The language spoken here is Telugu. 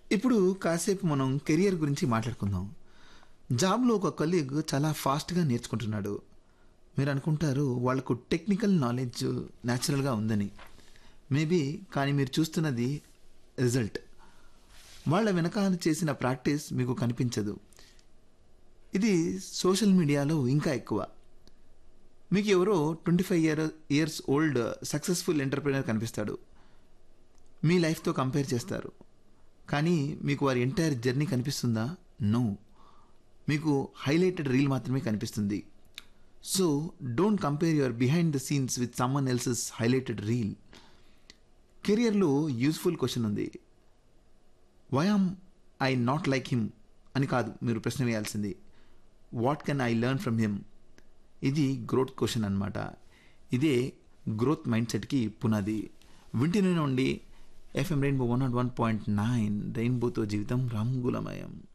ఇప్పుడు కాసేపు మనం కెరియర్ గురించి మాట్లాడుకుందాం జాబ్లో ఒక కలీగ్ చాలా ఫాస్ట్గా నేర్చుకుంటున్నాడు మీరు అనుకుంటారు వాళ్ళకు టెక్నికల్ నాలెడ్జ్ న్యాచురల్గా ఉందని మేబీ కానీ మీరు చూస్తున్నది రిజల్ట్ వాళ్ళ వెనకాల చేసిన ప్రాక్టీస్ మీకు కనిపించదు ఇది సోషల్ మీడియాలో ఇంకా ఎక్కువ మీకు ఎవరో twenty five year years old successful entrepreneur కనిపిస్తాడు మీ లైఫ్తో కంపేర్ చేస్తారు కానీ మీకు వారి ఎంటైర్ జర్నీ కనిపిస్తుందా నో మీకు హైలైటెడ్ రీల్ మాత్రమే కనిపిస్తుంది so don't compare your behind the scenes with someone else's highlighted reel కెరియర్లో యూస్ఫుల్ క్వశ్చన్ ఉంది why am I not like him అని కాదు మీరు ప్రశ్న వేయాల్సింది what can I learn from him ఇది గ్రోత్ క్వశ్చన్ అనమాట ఇదే గ్రోత్ మైండ్ సెట్కి పునాది వింటిన నుండి FM rainbow one naught one point nine రెయిన్బోతో జీవితం రంగులమయం